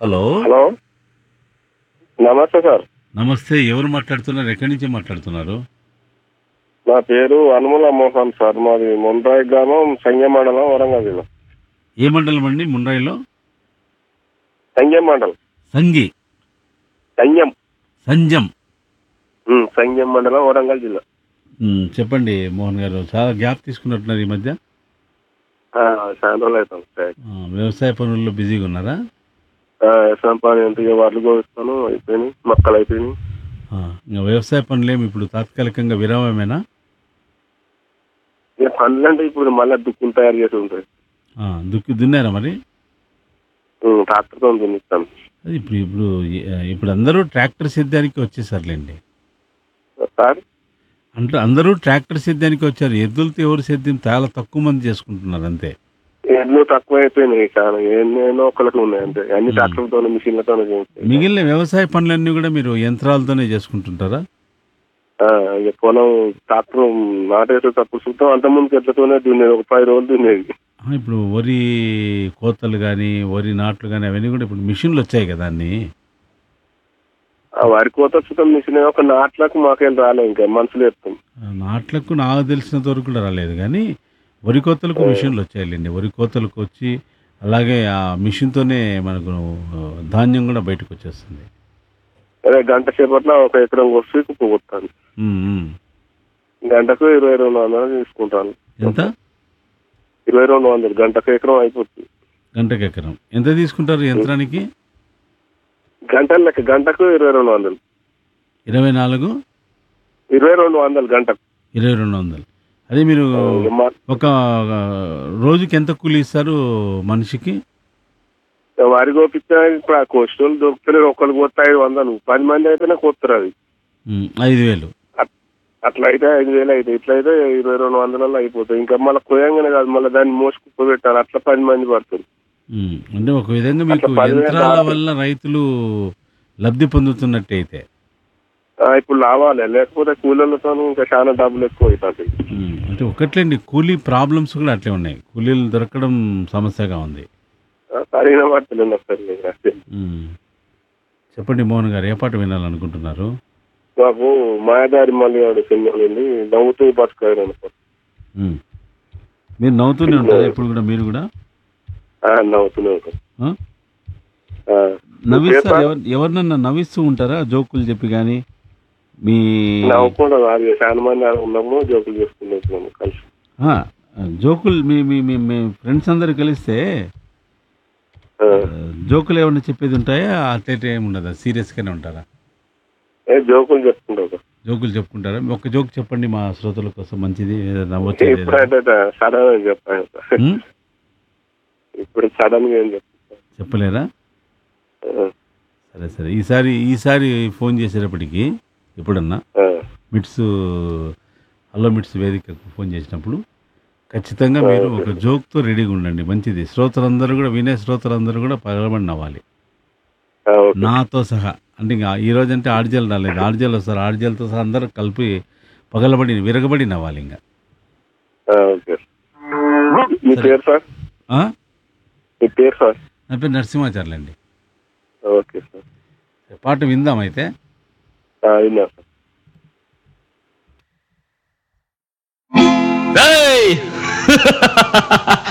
Hello hello నమస్తే sir నమస్తే ఎవరు మాట్లాడుతున్నారు ఎక్కడి నుంచి మాట్లాడుతున్నారు నా పేరు అనుముల మోహన్ సార్ మాది ముండ్రాయి గ్రామం సంగె మండలం వరంగల్ జిల్లా ఏ మండలం అండి ముండ్రాయిలో సంగె మండలం సంగి సంగెం సంజం ఉమ్, సంగెం మండలం వరంగల్ జిల్లా ఉమ్, చెప్పండి మోహన్ గారు చాలా గ్యాప్ తీసుకున్నట్టున్నారు ఈ మధ్య ఆ, చాలా రోజులు అవుతాం సార్ ఆ, వ్యవసాయ పనుల్లో బిజీగా ఉన్నారా ఎస్ఎం పని ఎంత ఇక వడ్లు కోస్తాను అయిపోయినాయి మొక్కలు అయిపోయినాయి ఆ, ఇంకా వ్యవసాయ పనులేమి ఇప్పుడు తాత్కాలికంగా విరామమేనా ఇక పనులు అంటే ఇప్పుడు మళ్ళీ దుక్కులు తయారు చేసి ఉంటాయి ఆ, దుక్కి దున్నారా మరి ఉమ్, ట్రాక్టర్తో దున్నిస్తాను అది ఇప్పుడు ఇప్పుడు ఇప్పుడు అందరూ ట్రాక్టర్ సిద్ధానికి వచ్చేసారులేండి సార్ అంటే అందరూ ట్రాక్టర్ సిద్ధానికి వచ్చారు ఎద్దులతో ఎవరు సేద్యం చాలా తక్కువ మంది చేసుకుంటున్నారు అంతే ఎన్నో తక్కువ అయిపోయినాయి చాలా ఎన్నో ఒకరికి ఉన్నాయి అంతే అన్ని ట్రాక్టర్తో మిషన్లతో మిగిలిన వ్యవసాయ పనులన్నీ కూడా మీరు యంత్రాలతోనే చేసుకుంటుంటారా ఇక పొలం ట్రాక్టర్ నాటేసే తక్కువ చూద్దాం అంత ముందుకు ఎట్లతోనే దున్నేది ఒక పది రోజులు దున్నేది ఆ, ఇప్పుడు వరి కోతలు కానీ వరి నాట్లు కానీ అవన్నీ కూడా ఇప్పుడు మిషన్లు వచ్చాయి కదా అన్ని ఆ వరి కోత చూద్దాం మిషన్ ఒక నాట్లకు మాకేం రాలే ఇంకా మనుషులు చెప్తాం ఆ, నాట్లకు నాకు తెలిసినంత వరకు కూడా రాలేదు కానీ వరి కోతలకు మిషన్లు వచ్చాయిలేండి వరి కోతలకు వచ్చి అలాగే ఆ మిషన్తోనే మనకు ఆ, ధాన్యం కూడా బయటకు వచ్చేస్తుంది అదే గంట సేపట్లో ఒక ఎకరం వస్తే కుప్ప కొట్టాను ఉమ్, ఉమ్. గంటకు ఇరవై రెండు వందలు తీసుకుంటాను ఎంత ఇరవై రెండు వందలు గంటకు ఎకరం అయిపోతుంది గంటకు ఎకరం ఎంత తీసుకుంటారు యంత్రానికి గంటల లెక్క గంటకు ఇరవై రెండు వందలు ఇరవై నాలుగు ఇరవై రెండు వందలు గంటకు ఇరవై రెండు వందలు అదే మీరు ఇక మా- ఒక ఆ, రోజుకి ఎంత కూలి ఇస్తారు మనిషికి వరి కోపిస్తే ఇప్పుడు ఆ కోస్టోళ్ళు దొరుకుతలేదు ఒకరికి పోతే ఐదు వందలు పది మంది అయితేనే కొత్తరు అది ఉమ్, ఐదు వేలు అట్- అట్లా అయితే ఐదు వేలు అయితే ఇట్లా అయితే ఇరవై రెండు వందలలో అయిపోతాయి ఇంకా మళ్ళీ కోయంగానే కాదు మళ్ళీ దాన్ని మోసి కుప్ప పెట్టాలి అట్లా పది మంది పడుతుంది ఉమ్, అంటే ఒక విధంగా మీకు అట్లా పదివేలు యంత్రాల రాదు. వల్ల రైతులు లబ్ధి పొందుతున్నట్టు అయితే ఆ, ఇప్పుడు లావాలి లేకపోతే కూలీలతో ఇంకా చాలా డబ్బులు ఎక్కువ అవుతాయి ఉమ్, అంటే ఒకట్లేండి కూలీ ప్రాబ్లమ్స్ కూడా అట్లే ఉన్నాయి కూలీలు దొరకడం సమస్యగా ఉంది సరైన వార్తలు వస్తారు ఉమ్. చెప్పండి మోహన్ గారు ఏ పాట వినాలనుకుంటున్నారు మాకు మాయాదారి మళ్ళీ ఆడు సినిమాలు ఉంది నవ్వుతూ బతుకారు అనుకో ఉమ్. మీరు నవ్వుతూనే ఉంటారా ఇప్పుడు కూడా మీరు కూడా ఆ, నవ్వుతూనే ఉంటాం ఆ? ఆ. నవ్విస్తారు ఎవరు ఎవరినన్నా నవ్విస్తూ ఉంటారా జోకులు చెప్పి కానీ మీ నవ్వకుండా కాదు ఇక చాలా మంది ఆడ ఉన్నప్పుడు జోకులు చేసుకున్నాం కలిసి ఆ, జోకులు మీ మీ మీ మీ ఫ్రెండ్స్ అందరు కలిస్తే ఆ. ఆ, జోకులు ఏమన్నా చెప్పేది ఉంటాయా అట్లయితే ఏమి ఉండదా సీరియస్గానే ఉంటారా ఏ జోకులు చెప్పుకుంటాం జోకులు చెప్పుకుంటారా ఒక జోక్ చెప్పండి మా శ్రోతల కోసం మంచిది ఏదైనా నవ్వొచ్చేది ఏదైనా. ఇప్పుడైతే సడన్ గా చెప్పాను ఉమ్? ఇప్పుడు సడన్ గా ఏం చెప్తాను చెప్పలేరా సరే సరే ఈసారి ఈసారి ఫోన్ చేసేటప్పటికి ఎప్పుడన్నా మిట్స్ హలో మిట్స్ వేదికకు ఫోన్ చేసినప్పుడు ఖచ్చితంగా మీరు ఒక జోక్తో రెడీగా ఉండండి మంచిది శ్రోతలందరూ కూడా వినే శ్రోతలందరూ కూడా పగలబడి నవ్వాలి నాతో సహా అంటే ఇంకా ఈ రోజు అంటే ఆర్జల్ రాలేదు ఆర్జల్ వస్తారు ఆర్జల్తో సహా అందరూ కలిపి పగలబడి విరగబడి నవ్వాలి ఇంకా ఓకే మీ పేరు సార్ ఆ? మీ పేరు సార్ నా పేరు నరసింహాచార్యులు అండి ఓకే సార్ పాట విందాం అయితే ఆ, విన్నా సార్ Hey!